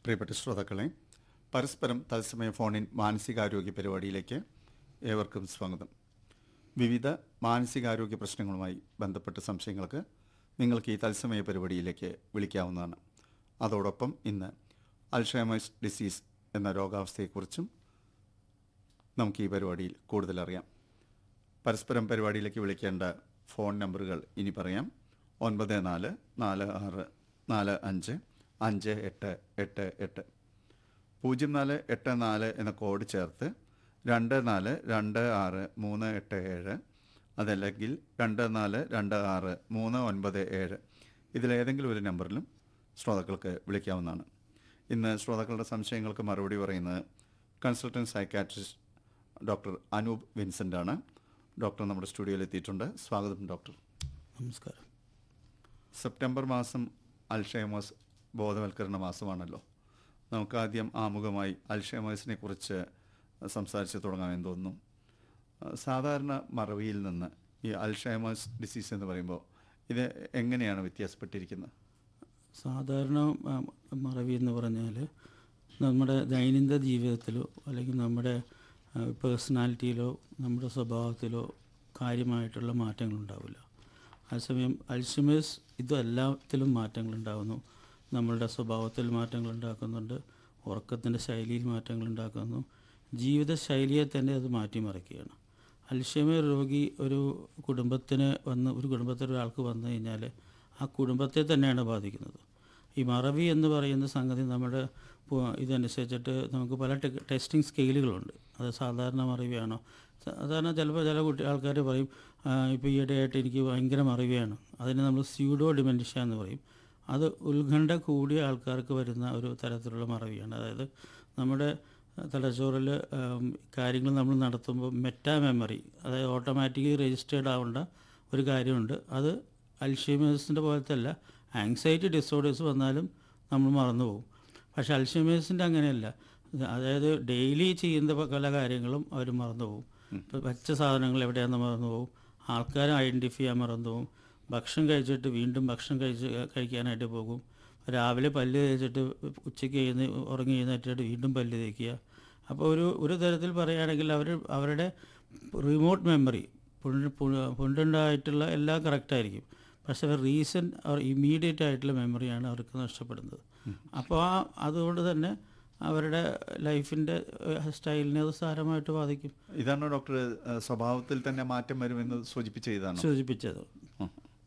പ്രിയപ്പെട്ട ശ്രോതാക്കളെ പരസ്പരം തത്സമയ ഫോണിൻ മാനസികാരോഗ്യ പരിപാടിയിലേക്ക് ഏവർക്കും സ്വാഗതം വിവിധ മാനസികാരോഗ്യ പ്രശ്നങ്ങളുമായി ബന്ധപ്പെട്ട സംശയങ്ങൾക്ക് നിങ്ങൾക്ക് ഈ തത്സമയ പരിപാടിയിലേക്ക് വിളിക്കാവുന്നതാണ് അതോടൊപ്പം ഇന്ന് അൽഷേമേഴ്സ് ഡിസീസ് എന്ന രോഗാവസ്ഥയെക്കുറിച്ചും നമുക്ക് ഈ പരിപാടിയിൽ കൂടുതൽ അറിയാം പരസ്പരം പരിപാടിയിലേക്ക് വിളിക്കേണ്ട ഫോൺ നമ്പറുകൾ ഇനി പറയാം ഒൻപത് നാല് നാല് ആറ് നാല് അഞ്ച് അഞ്ച് എട്ട് എട്ട് എട്ട് പൂജ്യം നാല് എട്ട് നാല് എന്ന കോഡ് ചേർത്ത് രണ്ട് നാല് രണ്ട് ആറ് മൂന്ന് എട്ട് ഏഴ് അതല്ലെങ്കിൽ രണ്ട് നാല് രണ്ട് ആറ് മൂന്ന് ഒൻപത് ഏഴ് ഇതിലേതെങ്കിലും ഒരു നമ്പറിലും ശ്രോതാക്കൾക്ക് വിളിക്കാവുന്നതാണ് ഇന്ന് ശ്രോതാക്കളുടെ സംശയങ്ങൾക്ക് മറുപടി പറയുന്നത് consultant psychiatrist doctor Anoop Vincent ആണ് ഡോക്ടർ നമ്മുടെ സ്റ്റുഡിയോയിൽ എത്തിയിട്ടുണ്ട് സ്വാഗതം ഡോക്ടർ നമസ്കാരം സെപ്റ്റംബർ മാസം അൽഷേമേഴ്സ് ബോധവൽക്കരണ മാസമാണല്ലോ നമുക്ക് ആദ്യം ആമുഖമായി അൽഷേമേഴ്സിനെ കുറിച്ച് സംസാരിച്ച് തുടങ്ങാമെന്ന് തോന്നുന്നു സാധാരണ മറവിയിൽ നിന്ന് ഈ അൽഷേമേഴ്സ് ഡിസീസ് എന്ന് പറയുമ്പോൾ ഇത് എങ്ങനെയാണ് വ്യത്യാസപ്പെട്ടിരിക്കുന്നത് സാധാരണ ആ, മറവി എന്ന് പറഞ്ഞാൽ നമ്മുടെ ദൈനംദിന ജീവിതത്തിലോ അല്ലെങ്കിൽ നമ്മുടെ പേഴ്സണാലിറ്റിയിലോ നമ്മുടെ സ്വഭാവത്തിലോ കാര്യമായിട്ടുള്ള മാറ്റങ്ങളുണ്ടാവില്ല അതേസമയം അൽഷിമേഴ്സ് ഇത് എല്ലാത്തിലും മാറ്റങ്ങളുണ്ടാകുന്നു നമ്മളുടെ സ്വഭാവത്തിൽ മാറ്റങ്ങൾ ഉണ്ടാക്കുന്നുണ്ട് ഉറക്കത്തിൻ്റെ ശൈലിയിൽ മാറ്റങ്ങൾ ഉണ്ടാക്കുന്നു ജീവിതശൈലിയെ തന്നെ അത് മാറ്റിമറിക്കുകയാണ് അൽഷിമേർ രോഗി ഒരു കുടുംബത്തിന് വന്ന് ഒരു കുടുംബത്തിൽ ഒരാൾക്ക് വന്നു കഴിഞ്ഞാൽ ആ കുടുംബത്തെ തന്നെയാണ് ബാധിക്കുന്നത് ഈ മറവി എന്ന് പറയുന്ന സംഗതി നമ്മുടെ പു- ഇതനുസരിച്ചിട്ട് നമുക്ക് പല ടെ ടെസ്റ്റിംഗ് സ്കെയിലുകളുണ്ട് അത് സാധാരണ മറവിയാണോ സാധാരണ ചിലപ്പോൾ ചില കുട്ടി ആൾക്കാർ പറയും ഇപ്പോൾ ഈയിടെയായിട്ട് എനിക്ക് ഭയങ്കര മറവിയാണ് അതിന് നമ്മൾ സ്യൂഡോ ഡിമെൻഷ്യ എന്ന് പറയും അത് ഉത്കണ്ഠ കൂടിയ ആൾക്കാർക്ക് വരുന്ന ഒരു തരത്തിലുള്ള മറവിയാണ് അതായത് നമ്മുടെ തലച്ചോറിൽ കാര്യങ്ങൾ നമ്മൾ നടത്തുമ്പോൾ മെറ്റാ മെമ്മറി അതായത് ഓട്ടോമാറ്റിക്കലി രജിസ്റ്റേർഡ് ആവേണ്ട ഒരു കാര്യമുണ്ട് അത് അൽഷീമേഴ്സിൻ്റെ പോലത്തെ അല്ല ആങ്സൈറ്റി ഡിസോർഡേഴ്സ് വന്നാലും നമ്മൾ മറന്നു പോകും പക്ഷേ അൽഷീമേഴ്സിൻ്റെ അങ്ങനെയല്ല ഇത് അതായത് ഡെയിലി ചെയ്യുന്ന പല കാര്യങ്ങളും അവർ മറന്നു പോകും ഇപ്പോൾ വെച്ച സാധനങ്ങൾ എവിടെയാണെന്ന് മറന്നു പോകും ആൾക്കാരെ ഐഡൻറ്റിഫൈ ചെയ്യാൻ മറന്നു പോകും ഭക്ഷണം കഴിച്ചിട്ട് വീണ്ടും ഭക്ഷണം കഴിച്ച് കഴിക്കാനായിട്ട് പോകും രാവിലെ പല്ല് തേച്ചിട്ട് ഉച്ചയ്ക്ക് എഴുന്ന ഉറങ്ങി എഴുന്നേറ്റിട്ട് വീണ്ടും പല്ല് തേക്കുക അപ്പോൾ ഒരു ഒരു തരത്തിൽ പറയുകയാണെങ്കിൽ അവർ അവരുടെ റിമോട്ട് മെമ്മറി പുണ്ടുണ്ടായിട്ടുള്ള എല്ലാം കറക്റ്റായിരിക്കും പക്ഷേ അവർ റീസെൻറ്റ് അവർ ഇമ്മീഡിയറ്റ് ആയിട്ടുള്ള മെമ്മറിയാണ് അവർക്ക് നഷ്ടപ്പെടുന്നത് അപ്പോൾ ആ അതുകൊണ്ട് തന്നെ അവരുടെ ലൈഫിൻ്റെ സ്റ്റൈലിനെ അത് സാരമായിട്ട് ബാധിക്കും ഇതാണോ ഡോക്ടർ ഏഹ്, സ്വഭാവത്തിൽ തന്നെ മാറ്റം വരുമെന്ന് സൂചിപ്പിച്ച ഇതാണോ സൂചിപ്പിച്ചത് ഉം.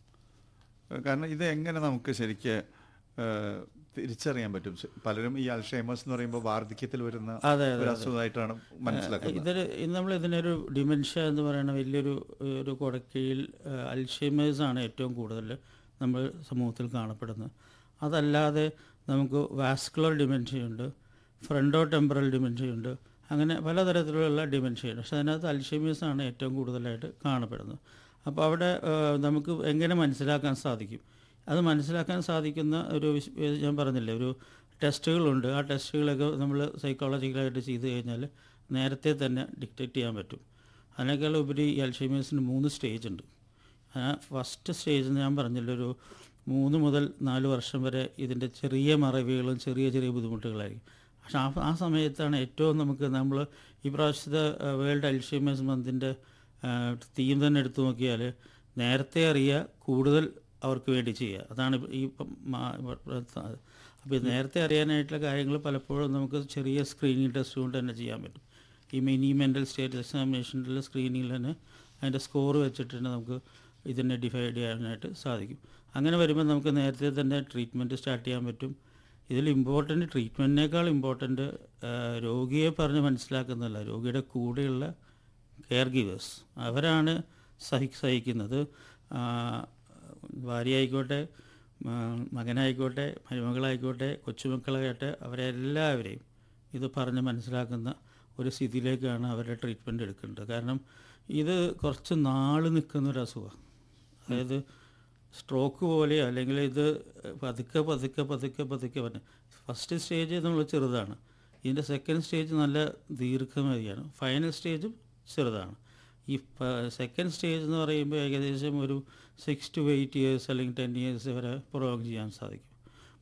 കാരണം ഇത് എങ്ങനെ നമുക്ക് ശരിക്ക് ഏഹ്, തിരിച്ചറിയാൻ പറ്റും ശ- പലരും ഈ അൽഷൈമേഴ്സ് എന്ന് പറയുമ്പോൾ വാർദ്ധക്യത്തിൽ വരുന്ന അതെ, അതെ, ഒരു അസുഖമായിട്ടാണ് മനസ്സിലാക്കുന്നത് ഇതൊരു ഇത് നമ്മൾ ഇതിനൊരു ഡിമെൻഷ്യ എന്ന് പറയുന്ന വലിയൊരു ഒരു കുടക്കീഴിൽ അൽഷൈമേഴ്സ് ആണ് ഏറ്റവും കൂടുതൽ നമ്മൾ സമൂഹത്തിൽ കാണപ്പെടുന്നത് അതല്ലാതെ നമുക്ക് വാസ്കുലർ ഡിമെൻഷ്യയുണ്ട് ഫ്രണ്ടോ ടെമ്പറൽ ഡിമെൻഷ്യയുണ്ട് അങ്ങനെ പലതരത്തിലുള്ള ഡിമെൻഷ്യയുണ്ട് പക്ഷേ അതിനകത്ത് അൽഷൈമേഴ്സ് ആണ് ഏറ്റവും കൂടുതലായിട്ട് കാണപ്പെടുന്നത് അപ്പോൾ അവിടെ ആ, നമുക്ക് എങ്ങനെ മനസ്സിലാക്കാൻ സാധിക്കും അത് മനസ്സിലാക്കാൻ സാധിക്കുന്ന ഒരു വിശ്- ഏഹ് ഞാൻ പറഞ്ഞില്ലേ ഒരു ടെസ്റ്റുകളുണ്ട് ആ ടെസ്റ്റുകളൊക്കെ നമ്മൾ സൈക്കോളജിക്കലായിട്ട് ചെയ്ത് കഴിഞ്ഞാൽ നേരത്തെ തന്നെ ഡിക്റ്റേറ്റ് ചെയ്യാൻ പറ്റും അതിനേക്കാൾ ഉപരി ഈ അൽഷൈമേഴ്സിന് മൂന്ന് സ്റ്റേജ് ഉണ്ട് ആ ഫസ്റ്റ് സ്റ്റേജ് ഞാൻ പറഞ്ഞില്ല ഒരു മൂന്ന് മുതൽ നാല് വർഷം വരെ ഇതിൻ്റെ ചെറിയ മറവികളും ചെറിയ ചെറിയ ബുദ്ധിമുട്ടുകളായിരിക്കും പക്ഷെ ആ ആ സമയത്താണ് ഏറ്റവും നമുക്ക് നമ്മൾ ഈ പ്രാവശ്യത്തെ വേൾഡ് അൽഷൈമേഴ്സ് മന്തിൻ്റെ തീം തന്നെ എടുത്തു നോക്കിയാൽ നേരത്തെ അറിയുക കൂടുതൽ അവർക്ക് വേണ്ടി ചെയ്യുക അതാണ് ഈ ഇപ്പം അപ്പോൾ നേരത്തെ അറിയാനായിട്ടുള്ള കാര്യങ്ങൾ പലപ്പോഴും നമുക്ക് ചെറിയ സ്ക്രീനിങ് ടെസ്റ്റ് കൊണ്ട് തന്നെ ചെയ്യാൻ പറ്റും ഈ മിനി മെൻ്റൽ സ്റ്റേറ്റ് എക്സാമിനേഷനിലെ സ്ക്രീനിങ്ങിൽ തന്നെ അതിൻ്റെ സ്കോർ വെച്ചിട്ട് തന്നെ നമുക്ക് ഇതിനെ ഡിഫൈഡ് ചെയ്യാനായിട്ട് സാധിക്കും അങ്ങനെ വരുമ്പോൾ നമുക്ക് നേരത്തെ തന്നെ ട്രീറ്റ്മെൻറ്റ് സ്റ്റാർട്ട് ചെയ്യാൻ പറ്റും ഇതിൽ ഇമ്പോർട്ടൻ്റ് ട്രീറ്റ്മെൻറ്റിനേക്കാൾ ഇമ്പോർട്ടൻ്റ് രോഗിയെ പറഞ്ഞ് മനസ്സിലാക്കുന്നതല്ല രോഗിയുടെ കൂടെയുള്ള കെയർ ഗീവേഴ്സ് അവരാണ് സഹി സഹിക്കുന്നത് ആ, ഭാര്യ ആയിക്കോട്ടെ ആ, മകനായിക്കോട്ടെ മരുമകളായിക്കോട്ടെ കൊച്ചുമക്കളാകട്ടെ അവരെല്ലാവരെയും ഇത് പറഞ്ഞ് മനസ്സിലാക്കുന്ന ഒരു സ്ഥിതിയിലേക്കാണ് അവരുടെ ട്രീറ്റ്മെൻറ്റ് എടുക്കേണ്ടത് കാരണം ഇത് കുറച്ച് നാൾ നിൽക്കുന്ന ഒരു അസുഖമാണ് അതായത് സ്ട്രോക്ക് പോലെ അല്ലെങ്കിൽ ഇത് പതുക്കെ പതുക്കെ പതുക്കെ പതുക്കെ പറഞ്ഞ് ഫസ്റ്റ് സ്റ്റേജ് നമ്മൾ ചെറുതാണ് ഇതിൻ്റെ സെക്കൻഡ് സ്റ്റേജ് നല്ല ദീർഘമതിയാണ് ഫൈനൽ സ്റ്റേജും ചെറുതാണ് ഈ സെക്കൻഡ് സ്റ്റേജ് എന്ന് പറയുമ്പോൾ ഏകദേശം ഒരു സിക്സ് ടു എയ്റ്റ് ഇയേഴ്സ് അല്ലെങ്കിൽ ടെൻ ഇയേഴ്സ് വരെ പ്രൊലോങ് ചെയ്യാൻ സാധിക്കും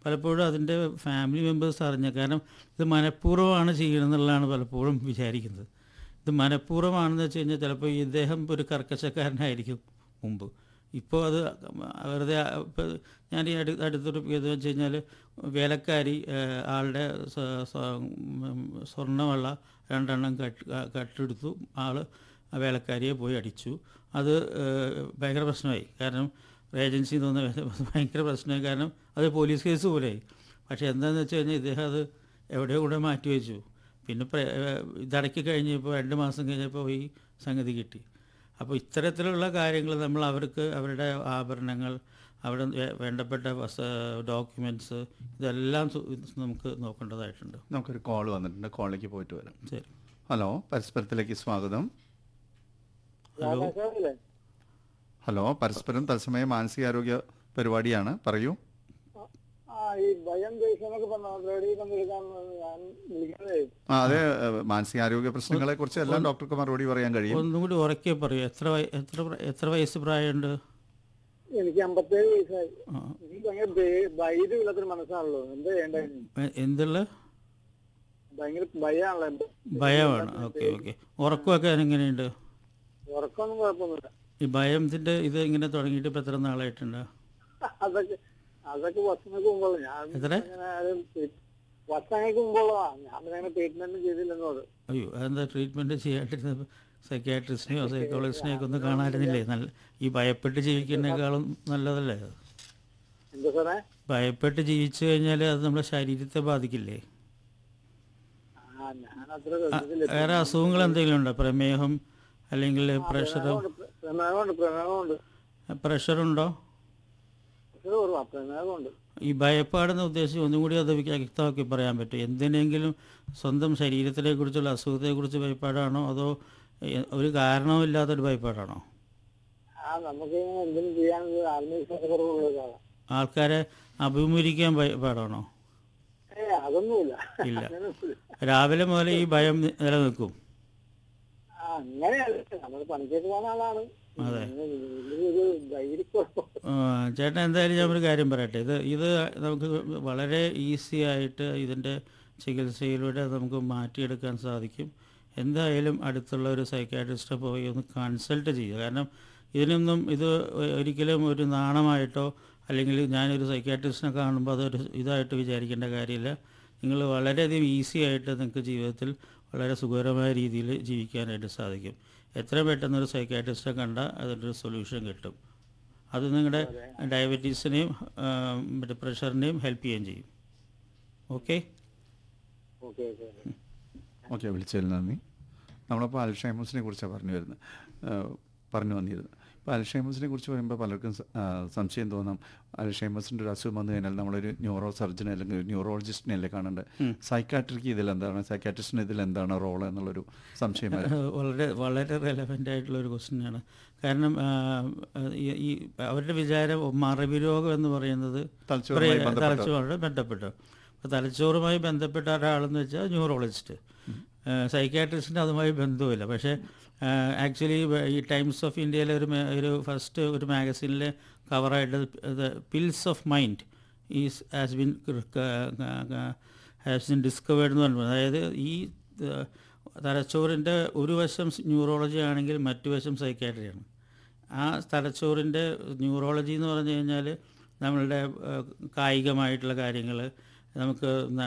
പലപ്പോഴും അതിൻ്റെ ഫാമിലി മെമ്പേഴ്സ് അറിഞ്ഞ കാരണം ഇത് മനഃപൂർവ്വമാണ് ചെയ്യണമെന്നുള്ളതാണ് പലപ്പോഴും വിചാരിക്കുന്നത് ഇത് മനഃപൂർവ്വമാണെന്ന് വെച്ച് കഴിഞ്ഞാൽ ചിലപ്പോൾ ഇദ്ദേഹം ഒരു കർക്കശക്കാരനായിരിക്കും മുമ്പ് ഇപ്പോൾ അത് വെറുതെ ഇപ്പോൾ ഞാൻ ഈ അടു അടുത്തൊരു ഇത് വെച്ച് കഴിഞ്ഞാൽ വേലക്കാരി ഏഹ്, ആളുടെ സ്വ- സ്വ- ഉം, സ്വർണ്ണവള രണ്ടെണ്ണം കട്ട് കട്ടെടുത്തു ആൾ ആ വേലക്കാരിയെ പോയി അടിച്ചു അത് ഏഹ്, ഭയങ്കര പ്രശ്നമായി കാരണം ഏജൻസി തോന്നുന്ന ഭയങ്കര പ്രശ്നമായി കാരണം അത് പോലീസ് കേസ് പോലെയായി പക്ഷേ എന്താണെന്ന് വെച്ച് കഴിഞ്ഞാൽ ഇദ്ദേഹം അത് എവിടെയോ കൂടെ മാറ്റി വെച്ചു പിന്നെ പ്ര- ഏഹ്, ഇതടക്കി കഴിഞ്ഞപ്പോൾ രണ്ട് മാസം കഴിഞ്ഞപ്പോൾ ഈ സംഗതി കിട്ടി അപ്പോൾ ഇത്തരത്തിലുള്ള കാര്യങ്ങൾ നമ്മൾ അവർക്ക് അവരുടെ ആഭരണങ്ങൾ അവിടെ വേ- വേണ്ടപ്പെട്ട ഡോക്യുമെൻറ്റ്സ് ഇതെല്ലാം സു- നമുക്ക് നോക്കേണ്ടതായിട്ടുണ്ട് നമുക്കൊരു കോൾ വന്നിട്ടുണ്ട് കോളിലേക്ക് പോയിട്ട് വരാം ശരി ഹലോ പരസ്പരത്തിലേക്ക് സ്വാഗതം ഹലോ രാമേശ്വരല്ലേ? ഹലോ പരസ്പരം തത്സമയ മാനസികാരോഗ്യ പരിപാടിയാണ് പറയൂ ആ ഈ ഭയം ദേഷ്യം എന്നൊക്കെ പറഞ്ഞ പരിപാടി പങ്കെടുക്കാൻ ഞാൻ വിളിക്കുന്നതേ ആ അതെ ഏഹ്, മാനസികാരോഗ്യ പ്രശ്നങ്ങളെ കുറിച്ച് എല്ലാം ഡോക്ടർക്ക് മറുപടി പറയാൻ കഴിയും ഒന്നും കൂടി ഉറക്കെ പറയൂ എത്ര വയ- എത്ര പ്ര- എത്ര വയസ്സ് പ്രായമുണ്ട് എനിക്ക് അമ്പത്തേഴ് വയസ്സായി ആ, എനിക്ക് ഭയങ്കര ഭേ- ധൈര്യമില്ലാത്തൊരു മനസ്സാണല്ലോ എന്താ ചെയ്യേണ്ടത് എ- എന്തുള്ള ഭയങ്കര ഭയമാണല്ലോ എന്റെ. ഭയമാണ് ഓക്കെ ഓക്കെ ഉറക്കമൊക്കെ എങ്ങനെയുണ്ട് ഉറക്കമൊന്നും കുഴപ്പമൊന്നുമില്ല ഈ ഭയത്തിൻ്റെ ഇത് ഇങ്ങനെ തുടങ്ങിയിട്ട് ഇപ്പോൾ എത്ര നാളായിട്ടുണ്ട് അതൊക്കെ അതൊക്കെ വർഷങ്ങൾക്ക് മുമ്പുള്ള ഞാൻ എത്ര? അങ്ങനെ ആരും ട്രീറ്റ്- വർഷങ്ങൾക്ക് മുമ്പുള്ളതാ ഞാൻ പിന്നെ അങ്ങനെ ട്രീറ്റ്മെന്റ് ചെയ്തില്ലെന്നോ അത് അയ്യോ അതെന്താ ട്രീറ്റ്മെൻറ്റ് ചെയ്യാണ്ടിരുന്ന സൈക്യാട്രിസ്റ്റിനെയോ സൈക്കോളജിസ്റ്റിനെയോ ഒക്കെ ഒന്ന് കാണാതിരുന്നില്ലേ നല്ല ഈ ഭയപ്പെട്ട് ജീവിക്കുന്നതിനേക്കാളും നല്ലതല്ലേ അത് എന്താ സാറേ ഭയപ്പെട്ട് ജീവിച്ചു കഴിഞ്ഞാൽ അത് നമ്മുടെ ശരീരത്തെ ബാധിക്കില്ലേ ആ ഞാൻ അത്ര ശ്രദ്ധിച്ചില്ല വേറെ അസുഖങ്ങൾ എന്തെങ്കിലും ഉണ്ടോ പ്രമേഹം അല്ലെങ്കിൽ പ്രഷറോ പ്രമേഹമുണ്ട് പ്രമേഹമുണ്ട് പ്രഷറുണ്ടോ പ്രഷർ കുറവാ പ്രമേഹമുണ്ട് ഈ ഭയപ്പാടെന്ന് ഉദ്ദേശിച്ച് ഒന്നും കൂടി അത് വ്യക്തമാക്കി പറയാൻ പറ്റും എന്തിനെങ്കിലും സ്വന്തം ശരീരത്തിനെ കുറിച്ചുള്ള അസുഖത്തെക്കുറിച്ച് ഭയപ്പാടാണോ അതോ എ- ഒരു കാരണവുമില്ലാത്തൊരു ഭയപ്പാടാണോ ആ നമുക്ക് ഇങ്ങനെ എന്തെങ്കിലും ചെയ്യാൻ ആത്മവിശ്വാസക്കുറവുള്ളതാണ് ആൾക്കാരെ അഭിമുഖീകരിക്കാൻ ഭയപ്പാടാണോ ഏ അതൊന്നുമില്ല ഇല്ല. അങ്ങനെയൊന്നുമില്ല. രാവിലെ മുതൽ ഈ ഭയം നി- നിലനിൽക്കും ആ അങ്ങനെയല്ല നമ്മൾ പണിക്കേക്ക് പോകുന്ന ആളാണ് അതെ. ഇങ്ങനെ ഒരു ധൈര്യക്കുറവ് ആ, ചേട്ടൻ എന്തായാലും ഞാൻ ഒരു കാര്യം പറയട്ടെ ഇത് ഇത് നമുക്ക് വളരെ ഈസി ആയിട്ട് ഇതിൻ്റെ ചികിത്സയിലൂടെ നമുക്ക് മാറ്റിയെടുക്കാൻ സാധിക്കും എന്തായാലും അടുത്തുള്ള ഒരു സൈക്കാട്രിസ്റ്റിനെ പോയി ഒന്ന് കൺസൾട്ട് ചെയ്യുക കാരണം ഇതിനൊന്നും ഇത് ഒരിക്കലും ഒരു നാണമായിട്ടോ അല്ലെങ്കിൽ ഞാനൊരു സൈക്കാട്രിസ്റ്റിനെ കാണുമ്പോൾ അതൊരു ഇതായിട്ട് വിചാരിക്കേണ്ട കാര്യമില്ല നിങ്ങൾ വളരെയധികം ഈസി ആയിട്ട് നിങ്ങൾക്ക് ജീവിതത്തിൽ വളരെ സുഖകരമായ രീതിയിൽ ജീവിക്കാനായിട്ട് സാധിക്കും എത്രയും പെട്ടെന്ന് ഒരു സൈക്കാട്രിസ്റ്റിനെ കണ്ടാൽ അതിൻ്റെ സൊല്യൂഷൻ കിട്ടും അത് നിങ്ങളുടെ ഡയബറ്റീസിനെയും ആ, മറ്റേ പ്രഷറിനെയും ഹെൽപ്പ് ചെയ്യുകയും ചെയ്യും ഓക്കെ ഓക്കെ ഓക്കെ ഓക്കെ വിളിച്ചതിൽ നന്ദി നമ്മളപ്പോൾ അൽഷൈമസിനെ കുറിച്ചാണ് പറഞ്ഞു വരുന്നത് ഏഹ് പറഞ്ഞു വന്നിരുന്നത് ഇപ്പോൾ അൽഷൈമസിനെ കുറിച്ച് പറയുമ്പോൾ പലർക്കും സ- ആ, സംശയം തോന്നാം അൽഷൈമസിൻ്റെ ഒരു അസുഖം വന്നു കഴിഞ്ഞാൽ നമ്മളൊരു ന്യൂറോ സർജനെ അല്ലെങ്കിൽ ഒരു ന്യൂറോളജിസ്റ്റിനെ അല്ലേ കാണേണ്ടത് സൈക്കാട്രിക്ക് ഇതിൽ എന്താണ് സൈക്കാട്രിസ്റ്റിന് ഇതിൽ എന്താണ് റോൾ എന്നുള്ളൊരു സംശയം വരാം വളരെ വളരെ റെലവൻ്റ് ആയിട്ടുള്ള ഒരു ക്വസ്റ്റ്യനാണ് കാരണം ആ, ഈ ഈ അവരുടെ വിചാരം മറവി രോഗം എന്ന് പറയുന്നത് തലച്ചോറുമായി പ്രിയ- ബന്ധപ്പെട്ട തലച്ചോറുമായി ബന്ധപ്പെട്ടു അപ്പോൾ തലച്ചോറുമായി ബന്ധപ്പെട്ട ഒരാളെന്ന് വെച്ചാൽ ന്യൂറോളജിസ്റ്റ് സൈക്കാട്രിസ്റ്റിന് അതുമായി ബന്ധവുമില്ല പക്ഷേ ആക്ച്വലി ഈ ടൈംസ് ഓഫ് ഇന്ത്യയിലെ ഒരു മേ- ഒരു ഫസ്റ്റ് ഒരു മാഗസീനിലെ കവറായിട്ട് pills of mind is has been has been discovered എന്ന് പറയുന്നത് അതായത് ഈ ഏഹ്, തലച്ചോറിൻ്റെ ഒരു വശം ന്യൂറോളജി ആണെങ്കിൽ മറ്റു വശം സൈക്കാട്രിയാണ് ആ തലച്ചോറിൻ്റെ ന്യൂറോളജി എന്ന് പറഞ്ഞു കഴിഞ്ഞാൽ നമ്മളുടെ ഏഹ്, കായികമായിട്ടുള്ള കാര്യങ്ങൾ നമുക്ക്